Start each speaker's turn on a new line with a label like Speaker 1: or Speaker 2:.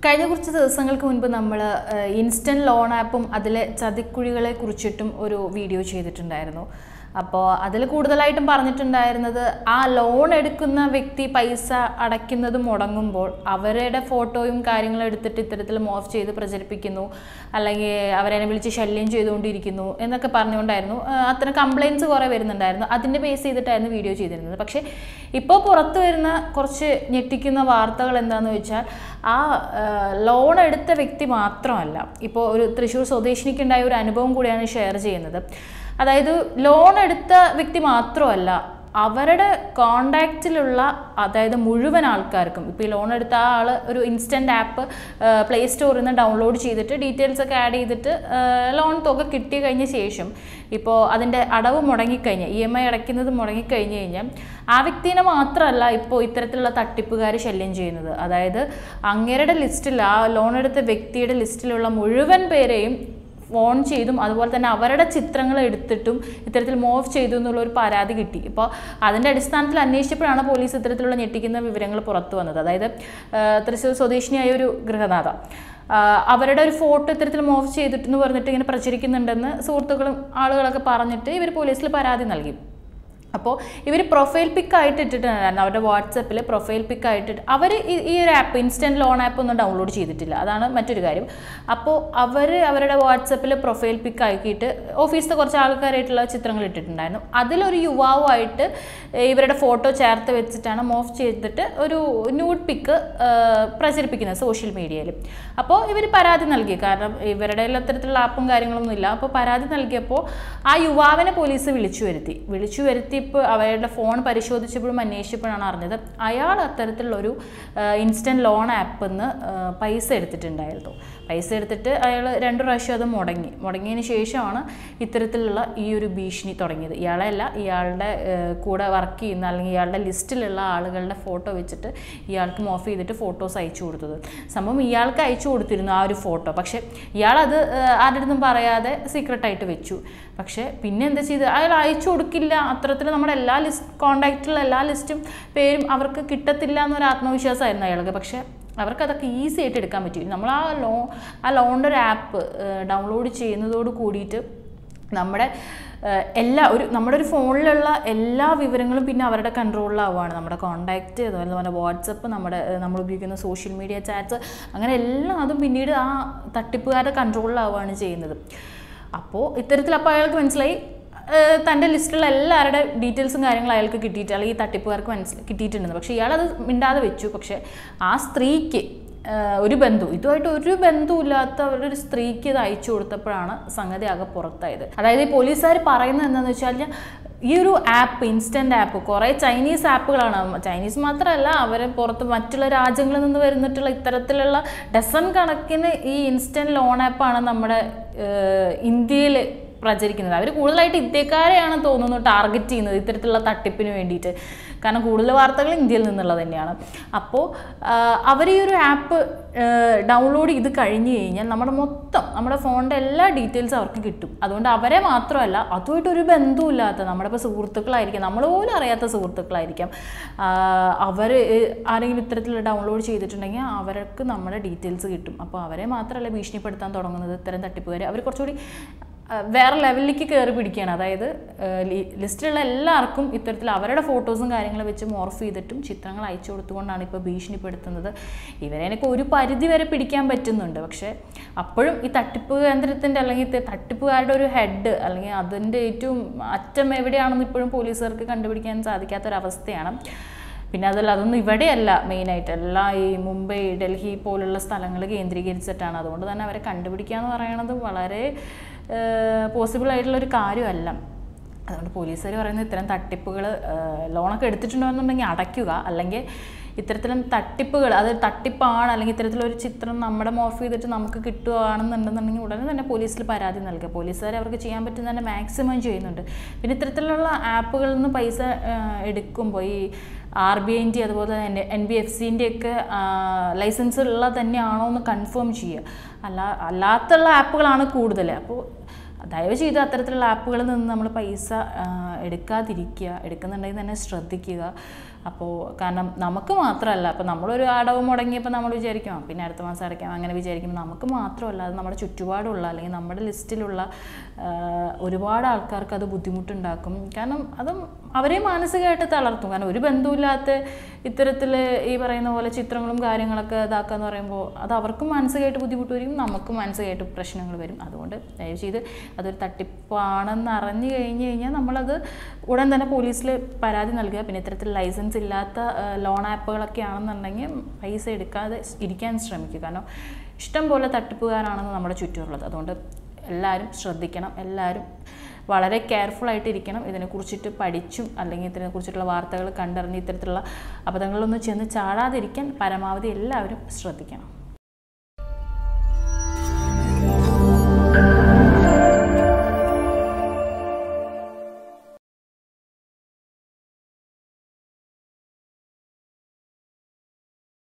Speaker 1: കഴിഞ്ഞ കുറച്ച് ദിവസങ്ങൾക്ക് മുൻപ് നമ്മൾ ഇൻസ്റ്റൻറ്റ് ലോൺ ആപ്പും അതിലെ ചതിക്കുഴികളെ കുറിച്ചിട്ടും ഒരു വീഡിയോ ചെയ്തിട്ടുണ്ടായിരുന്നു അപ്പോൾ അതിൽ കൂടുതലായിട്ടും പറഞ്ഞിട്ടുണ്ടായിരുന്നത് ആ ലോൺ എടുക്കുന്ന വ്യക്തി പൈസ അടയ്ക്കുന്നത് മുടങ്ങുമ്പോൾ അവരുടെ ഫോട്ടോയും കാര്യങ്ങളും എടുത്തിട്ട് ഇത്തരത്തിൽ മോഫ് ചെയ്ത് പ്രചരിപ്പിക്കുന്നു അല്ലെങ്കിൽ അവരെ വിളിച്ച് ശല്യം ചെയ്തുകൊണ്ടിരിക്കുന്നു എന്നൊക്കെ പറഞ്ഞുകൊണ്ടായിരുന്നു ആ, അത്തരം കംപ്ലയിൻറ്റ്സ് കുറേ വരുന്നുണ്ടായിരുന്നു അതിൻ്റെ ബേസ് ചെയ്തിട്ടായിരുന്നു വീഡിയോ ചെയ്തിരുന്നത് പക്ഷേ ഇപ്പോൾ പുറത്തു വരുന്ന കുറച്ച് ഞെട്ടിക്കുന്ന വാർത്തകൾ എന്താണെന്ന് വെച്ചാൽ ആ ലോൺ എടുത്ത വ്യക്തി മാത്രമല്ല ഇപ്പോൾ ഒരു തൃശ്ശൂർ സ്വദേശിനിക്കുണ്ടായ ഒരു അനുഭവം കൂടിയാണ് ഷെയർ ചെയ്യുന്നത് അതായത് ലോൺ എടുത്ത വ്യക്തി മാത്രമല്ല അവരുടെ കോണ്ടാക്റ്റിലുള്ള അതായത് മുഴുവൻ ആൾക്കാർക്കും ഇപ്പോൾ ഈ ലോൺ എടുത്ത ആ ആൾ ഒരു ഇൻസ്റ്റൻറ്റ് ആപ്പ് പ്ലേ സ്റ്റോറിൽ നിന്ന് ഡൗൺലോഡ് ചെയ്തിട്ട് ഡീറ്റെയിൽസ് ഒക്കെ ആഡ് ചെയ്തിട്ട് ലോൺ തുക കിട്ടി കഴിഞ്ഞ ശേഷം ഇപ്പോൾ അതിൻ്റെ അടവ് മുടങ്ങിക്കഴിഞ്ഞ് ഇ എം ഐ അടയ്ക്കുന്നത് മുടങ്ങിക്കഴിഞ്ഞ് കഴിഞ്ഞാൽ ആ വ്യക്തിനെ മാത്രമല്ല ഇപ്പോൾ ഇത്തരത്തിലുള്ള തട്ടിപ്പുകാർ ശല്യം ചെയ്യുന്നത് അതായത് അങ്ങേരുടെ ലിസ്റ്റിൽ ആ ലോൺ എടുത്ത വ്യക്തിയുടെ ലിസ്റ്റിലുള്ള മുഴുവൻ പേരെയും ഫോൺ ചെയ്തും അതുപോലെ തന്നെ അവരുടെ ചിത്രങ്ങൾ എടുത്തിട്ടും ഇത്തരത്തിൽ മോഫ് ചെയ്തു എന്നുള്ള ഒരു പരാതി കിട്ടി ഇപ്പോൾ അതിൻ്റെ അടിസ്ഥാനത്തിൽ അന്വേഷിച്ചപ്പോഴാണ് പോലീസ് ഇത്തരത്തിലുള്ള ഞെട്ടിക്കുന്ന വിവരങ്ങൾ പുറത്തു വന്നത് അതായത് ആ, തൃശ്ശൂർ സ്വദേശിനിയായ ഒരു ഗൃഹനാഥ ആ, അവരുടെ ഒരു ഫോട്ടോ ഇത്തരത്തിൽ മോഫ് ചെയ്തിട്ടെന്ന് പറഞ്ഞിട്ട് ഇങ്ങനെ പ്രചരിക്കുന്നുണ്ടെന്ന് സുഹൃത്തുക്കളും ആളുകളൊക്കെ പറഞ്ഞിട്ട് ഇവർ പോലീസിൽ പരാതി നൽകി അപ്പോൾ ഇവർ പ്രൊഫൈൽ പിക്ക് ആയിട്ട് ഇട്ടിട്ടുണ്ടായിരുന്നു അവരുടെ വാട്സപ്പിൽ പ്രൊഫൈൽ പിക്ക് ആയിട്ട് അവർ ഈ ഒരു ആപ്പ് ഇൻസ്റ്റൻറ്റ് ലോൺ ആപ്പ് ഒന്നും ഡൗൺലോഡ് ചെയ്തിട്ടില്ല അതാണ് മറ്റൊരു കാര്യം അപ്പോൾ അവർ അവരുടെ വാട്സപ്പിൽ പ്രൊഫൈൽ പിക്ക് ആക്കിയിട്ട് ഓഫീസിലെ കുറച്ച് ആൾക്കാരായിട്ടുള്ള ചിത്രങ്ങൾ ഇട്ടിട്ടുണ്ടായിരുന്നു അതിലൊരു യുവാവുമായിട്ട് ഇവരുടെ ഫോട്ടോ ചേർത്ത് വെച്ചിട്ടാണ് മോഫ് ചെയ്തിട്ട് ഒരു ന്യൂഡ് പിക്ക് പ്രചരിപ്പിക്കുന്നത് സോഷ്യൽ മീഡിയയിൽ അപ്പോൾ ഇവർ പരാതി നൽകി കാരണം ഇവരുടെ കയ്യിൽ അത്തരത്തിലുള്ള ആപ്പും കാര്യങ്ങളൊന്നും ഇല്ല അപ്പോൾ പരാതി നൽകിയപ്പോൾ ആ യുവാവിനെ പോലീസ് വിളിച്ചു വരുത്തി വിളിച്ചു വരുത്തിയപ്പോൾ അവരുടെ ഫോൺ പരിശോധിച്ചപ്പോഴും അന്വേഷിച്ചപ്പോഴാണ് അറിഞ്ഞത് അയാൾ അത്തരത്തിലുള്ളൊരു ഇൻസ്റ്റൻറ്റ് ലോൺ ആപ്പിൽ നിന്ന് പൈസ എടുത്തിട്ടുണ്ടായിരുന്നു പൈസ എടുത്തിട്ട് അയാൾ രണ്ട് പ്രാവശ്യം അത് മുടങ്ങി മുടങ്ങിയതിന് ശേഷമാണ് ഇത്തരത്തിലുള്ള ഈ ഒരു ഭീഷണി തുടങ്ങിയത് ഇയാളെയല്ല ഇയാളുടെ ഏഹ്, കൂടെ വർക്ക് ചെയ്യുന്ന അല്ലെങ്കിൽ ഇയാളുടെ ലിസ്റ്റിലുള്ള ആളുകളുടെ ഫോട്ടോ വെച്ചിട്ട് ഇയാൾക്ക് മോഫ് ചെയ്തിട്ട് ഫോട്ടോസ് അയച്ചു കൊടുത്തത് സംഭവം ഇയാൾക്ക് അയച്ചു കൊടുത്തിരുന്നു ആ ഒരു ഫോട്ടോ പക്ഷേ ഇയാളത് ഏഹ്, ആരുടെ അടുത്തും പറയാതെ സീക്രട്ടായിട്ട് വെച്ചു പക്ഷേ പിന്നെ എന്താ ചെയ്ത് അയാൾ അയച്ചു കൊടുക്കില്ല അത്തരത്തിൽ നമ്മുടെ എല്ലാ ലിസ്റ്റ് കോണ്ടാക്റ്റിലുള്ള എല്ലാ ലിസ്റ്റും പേരും അവർക്ക് കിട്ടത്തില്ല എന്നൊരു ആത്മവിശ്വാസമായിരുന്നു അയാൾക്ക് പക്ഷേ അവർക്ക് അതൊക്കെ ഈസി ആയിട്ട് എടുക്കാൻ പറ്റി നമ്മൾ ആ ലോ ആ ലോണിൻ്റെ ഒരു ആപ്പ് ഡൗൺലോഡ് ചെയ്യുന്നതോട് കൂടിയിട്ട് നമ്മുടെ ഏഹ്, എല്ലാ ഒരു നമ്മുടെ ഒരു ഫോണിലുള്ള എല്ലാ വിവരങ്ങളും പിന്നെ അവരുടെ കൺട്രോളിലാവുകയാണ് നമ്മുടെ കോണ്ടാക്റ്റ് അതുപോലെ നമ്മുടെ വാട്സപ്പ് നമ്മുടെ ഏഹ്, നമ്മൾ ഉപയോഗിക്കുന്ന സോഷ്യൽ മീഡിയ ചാറ്റ്സ് അങ്ങനെ എല്ലാം അതും പിന്നീട് ആ തട്ടിപ്പുകാരുടെ കൺട്രോളിലാവുകയാണ് ചെയ്യുന്നത് അപ്പോൾ ഇത്തരത്തിൽ അപ്പോൾ അയാൾക്ക് മനസ്സിലായി ഏഹ് തൻ്റെ ലിസ്റ്റിലുള്ള എല്ലാവരുടെ ഡീറ്റെയിൽസും കാര്യങ്ങളും അയാൾക്ക് കിട്ടിയിട്ട് അല്ലെങ്കിൽ ഈ തട്ടിപ്പുകാർക്ക് മനസ്സിൽ കിട്ടിയിട്ടുണ്ടെന്ന് പക്ഷേ ഇയാളത് മിണ്ടാതെ വെച്ചു പക്ഷേ ആ സ്ത്രീക്ക് ഏഹ് ഒരു ബന്ധു ഇതുമായിട്ട് ഒരു ബന്ധുവില്ലാത്ത അവരുടെ ഒരു സ്ത്രീക്ക് ഇത് അയച്ചു കൊടുത്തപ്പോഴാണ് സംഗതി ആകെ പുറത്തായത് അതായത് ഈ പോലീസുകാർ പറയുന്നത് എന്താണെന്ന് വെച്ചാൽ ഈ ഒരു ആപ്പ് ഇൻസ്റ്റൻറ്റ് ആപ്പ് കുറേ ചൈനീസ് ആപ്പുകളാണ് ചൈനീസ് മാത്രമല്ല അവർ പുറത്ത് മറ്റുള്ള രാജ്യങ്ങളിൽ നിന്ന് വരുന്നിട്ടുള്ള ഇത്തരത്തിലുള്ള ഡസൺ കണക്കിന് ഈ ഇൻസ്റ്റൻറ്റ് ലോൺ ആപ്പാണ് നമ്മുടെ ഇന്ത്യയിൽ പ്രചരിക്കുന്നത് അവർ കൂടുതലായിട്ട് ഇന്ത്യക്കാരെയാണ് തോന്നുന്നു ടാർഗറ്റ് ചെയ്യുന്നത് ഇത്തരത്തിലുള്ള തട്ടിപ്പിന് വേണ്ടിയിട്ട് കാരണം കൂടുതൽ വാർത്തകൾ ഇന്ത്യയിൽ നിന്നുള്ളത് തന്നെയാണ് അപ്പോൾ അവർ ഈ ഒരു ആപ്പ് ഡൗൺലോഡ് ചെയ്ത് കഴിഞ്ഞ് കഴിഞ്ഞാൽ നമ്മുടെ മൊത്തം നമ്മുടെ ഫോണിൻ്റെ എല്ലാ ഡീറ്റെയിൽസും അവർക്ക് കിട്ടും അതുകൊണ്ട് അവരെ മാത്രമല്ല അതുമായിട്ട് ഒരു ബന്ധവുമില്ലാത്ത നമ്മുടെ ഇപ്പോൾ സുഹൃത്തുക്കളായിരിക്കാം നമ്മൾ പോലും അറിയാത്ത സുഹൃത്തുക്കളായിരിക്കാം അവർ ആരെങ്കിലും ഇത്തരത്തിൽ ഡൗൺലോഡ് ചെയ്തിട്ടുണ്ടെങ്കിൽ അവർക്ക് നമ്മുടെ ഡീറ്റെയിൽസ് കിട്ടും അപ്പോൾ അവരെ മാത്രമല്ല ഭീഷണിപ്പെടുത്താൻ തുടങ്ങുന്നത് ഇത്തരം തട്ടിപ്പുകാർ അവർ കുറച്ചുകൂടി ആ, വേറെ ലെവലിലേക്ക് കയറി പിടിക്കുകയാണ് അതായത് ആ, ലി- ലിസ്റ്റിലുള്ള എല്ലാവർക്കും ഇത്തരത്തിൽ അവരുടെ ഫോട്ടോസും കാര്യങ്ങളും വെച്ച് മോർഫ് ചെയ്തിട്ടും ചിത്രങ്ങൾ അയച്ചു കൊടുത്തുകൊണ്ടാണ് ഇപ്പോൾ ഭീഷണിപ്പെടുത്തുന്നത് ഇവരെനിക്ക് ഒരു പരിധി വരെ പിടിക്കാൻ പറ്റുന്നുണ്ട് പക്ഷേ അപ്പോഴും ഈ തട്ടിപ്പ് കേന്ദ്രത്തിൻ്റെ അല്ലെങ്കിൽ ഇത് തട്ടിപ്പുകാരുടെ ഒരു ഹെഡ് അല്ലെങ്കിൽ അതിൻ്റെ ഏറ്റവും അറ്റം എവിടെയാണെന്ന് ഇപ്പോഴും പോലീസുകാർക്ക് കണ്ടുപിടിക്കാൻ സാധിക്കാത്തൊരവസ്ഥയാണ് പിന്നെ അതല്ല അതൊന്നും ഇവിടെയല്ല മെയിനായിട്ട് എല്ലാം ഈ മുംബൈ ഡൽഹി പോലുള്ള സ്ഥലങ്ങൾ കേന്ദ്രീകരിച്ചിട്ടാണ് അതുകൊണ്ട് തന്നെ അവരെ കണ്ടുപിടിക്കുക എന്ന് പറയുന്നത് വളരെ പോസിബിൾ ആയിട്ടുള്ള ഒരു കാര്യമല്ല അതുകൊണ്ട് പോലീസുകാർ പറയുന്നത് ഇത്തരം തട്ടിപ്പുകൾ ലോണൊക്കെ എടുത്തിട്ടുണ്ടോ എന്നുണ്ടെങ്കിൽ അടയ്ക്കുക അല്ലെങ്കിൽ ഇത്തരത്തിലും തട്ടിപ്പുകൾ അത് തട്ടിപ്പാണ് അല്ലെങ്കിൽ ഇത്തരത്തിലൊരു ചിത്രം നമ്മുടെ മോർഫ് ചെയ്തിട്ട് നമുക്ക് കിട്ടുകയാണെന്നുണ്ടെന്നുണ്ടെങ്കിൽ ഉടനെ തന്നെ പോലീസിൽ പരാതി നൽകുക പോലീസുകാർ അവർക്ക് ചെയ്യാൻ പറ്റുന്നതിൻ്റെ മാക്സിമം ചെയ്യുന്നുണ്ട് പിന്നെ ഇത്തരത്തിലുള്ള ആപ്പുകളിൽ നിന്ന് പൈസ ആ, എടുക്കുമ്പോൾ ഈ ആർ ബി ഐൻ്റെ അതുപോലെ തന്നെ എൻ ബി എഫ് സിൻ്റെ ഒക്കെ ലൈസൻസ് ഉള്ള തന്നെയാണോ എന്ന് കൺഫേം ചെയ്യുക അല്ല അല്ലാത്തുള്ള ആപ്പുകളാണ് കൂടുതൽ അപ്പോൾ ദയവ് ചെയ്ത് അത്തരത്തിലുള്ള ആപ്പുകളിൽ നിന്ന് നമ്മൾ പൈസ ആ, എടുക്കാതിരിക്കുക എടുക്കുന്നുണ്ടെങ്കിൽ തന്നെ ശ്രദ്ധിക്കുക അപ്പോൾ കാരണം നമുക്ക് മാത്രമല്ല അപ്പോൾ നമ്മളൊരു അടവ് മുടങ്ങിയപ്പോൾ നമ്മൾ വിചാരിക്കും "ആ, പിന്നെ അടുത്ത മാസം അടയ്ക്കാം അങ്ങനെ വിചാരിക്കും നമുക്ക് മാത്രമല്ല അത് നമ്മുടെ ചുറ്റുപാടുള്ള അല്ലെങ്കിൽ നമ്മുടെ ലിസ്റ്റിലുള്ള ആ, ഒരുപാട് ആൾക്കാർക്ക് അത് ബുദ്ധിമുട്ടുണ്ടാക്കും കാരണം അതും അവരെ മാനസികമായിട്ട് തളർത്തും കാരണം ഒരു ബന്ധമില്ലാത്ത ഇത്തരത്തിൽ ഈ പറയുന്ന പോലെ ചിത്രങ്ങളും കാര്യങ്ങളൊക്കെ ഇതാക്കുക എന്ന് പറയുമ്പോൾ അത് അവർക്കും മാനസികമായിട്ട് ബുദ്ധിമുട്ട് വരും നമുക്കും മാനസികമായിട്ട് പ്രശ്നങ്ങൾ വരും അതുകൊണ്ട് ദയവ് ചെയ്ത് അതൊരു തട്ടിപ്പാണെന്ന് അറിഞ്ഞു കഴിഞ്ഞ് കഴിഞ്ഞാൽ നമ്മളത് ഉടൻ തന്നെ പോലീസിൽ പരാതി നൽകുക പിന്നെ ഇത്തരത്തിൽ ലൈസൻസ് ഇല്ലാത്ത ലോൺ ആപ്പുകളൊക്കെ ആണെന്നുണ്ടെങ്കിൽ പൈസ എടുക്കാതെ ഇരിക്കാൻ ശ്രമിക്കുക കാരണം ഇഷ്ടം പോലെ തട്ടിപ്പുകാരാണെന്ന് നമ്മുടെ ചുറ്റുമുള്ളത് അതുകൊണ്ട് എല്ലാവരും ശ്രദ്ധിക്കണം എല്ലാവരും വളരെ കെയർഫുൾ ആയിട്ട് ഇരിക്കണം ഇതിനെക്കുറിച്ചിട്ട് പഠിച്ചും അല്ലെങ്കിൽ ഇതിനെക്കുറിച്ചിട്ടുള്ള വാർത്തകൾ കണ്ടറിഞ്ഞ് ഇത്തരത്തിലുള്ള അബദ്ധങ്ങളിലൊന്നും ചെന്ന് ചാടാതിരിക്കാൻ പരമാവധി എല്ലാവരും ശ്രദ്ധിക്കണം